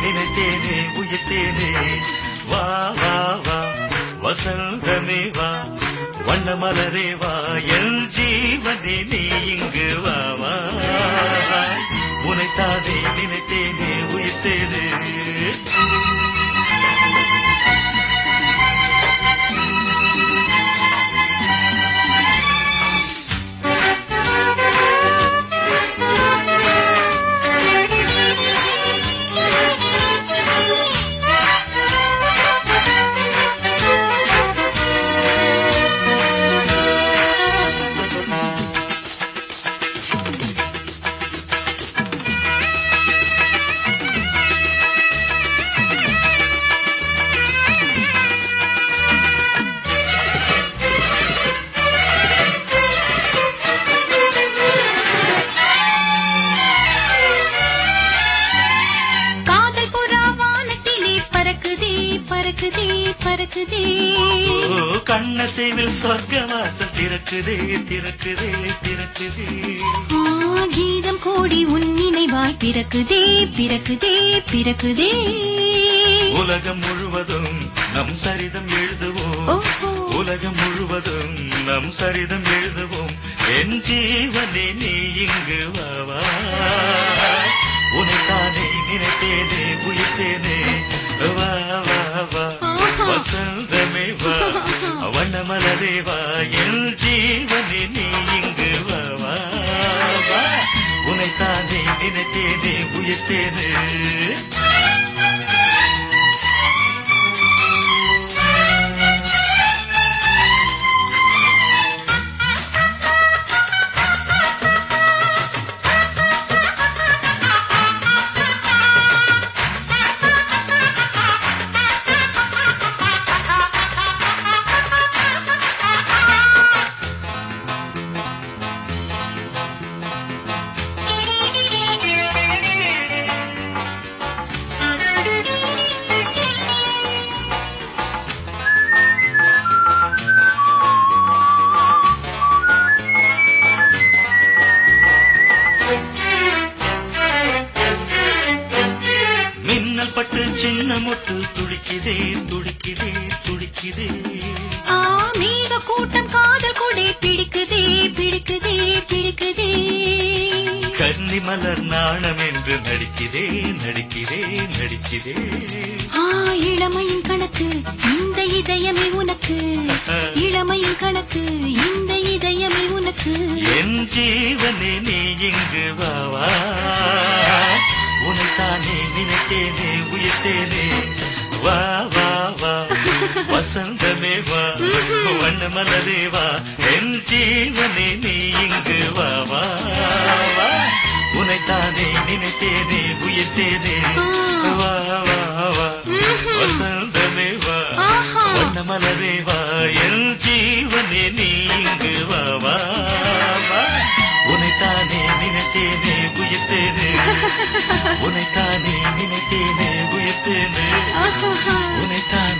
நினைத்தேனே உயிர்த்தேனே வா வா வா வசந்தமே வா வண்ண மலரே வா என் ஜீவனே நீ இங்கு வா வா உனைத்தானே நினைத்தேனே உயிர்த்தேனே காதல் புறா வானத்திலே பறக்குதே பறக்குதே பறக்குதே ஓ கண்ணசைவில் சொர்க்கவாசம் திறக்குதே திறக்குதே திறக்குதே ஆ, கீதம் கோடி உன் நினைவாய் பிறக்குதே பிறக்குதே பிறக்குதே உலகம் முழுவதும் நம் சரிதம் எழுதுவோம் ஓஹோ உலகம் முழுவதும் நம் சரிதம் எழுதுவோம் என் ஜீவனே நீ இங்கு வா வா உனைத்தானே நினைத்தேனே உயிர்த்தேனே வா வா வா ஆஹா. வசந்தமே வா வண்ணமலரே வா என் ஜீவனே நீ இங்கு வா வா வா உனைத்தானே நினைத்தேனே உயிர்த்தேனே மின்னல் பட்டு சின்ன முட்டு துடிக்குதே துடிக்குதே துடிக்குதே ஆ மேக கூட்டம் காதல் கொடை பிடிக்குதே பிடிக்குதே பிடிக்குதே கன்னி மலர் நாணம் என்று நடிக்குதே நடிக்குதே நடிக்குதே ஆ இளமையின் கணக்கு இந்த இதயமே உனக்கு இளமையின் கணக்கு இந்த இதயமே உனக்கு என் ஜீவனே நீ இங்கு வா வா உனைத்தானே நினைத்தேனே உயிர்த்தேனே வா வா வா வசந்தமே வா வண்ண மலரே வா என் ஜீவனே நீ இங்கு வா வா வா உனைத்தானே நினைத்தேனே உயிர்த்தேனே வா வா வா வசந்தமே வா ஆஹா. வண்ண மலரே வா என் ஜீவனே நீ இங்கு வா வா வா உனைத்தானே நினைத்தேனே உயிர்த்தேனே உனைத்தானே நினைத்தேனே உயிர்த்தேனே ஆஹா உனைத்தானே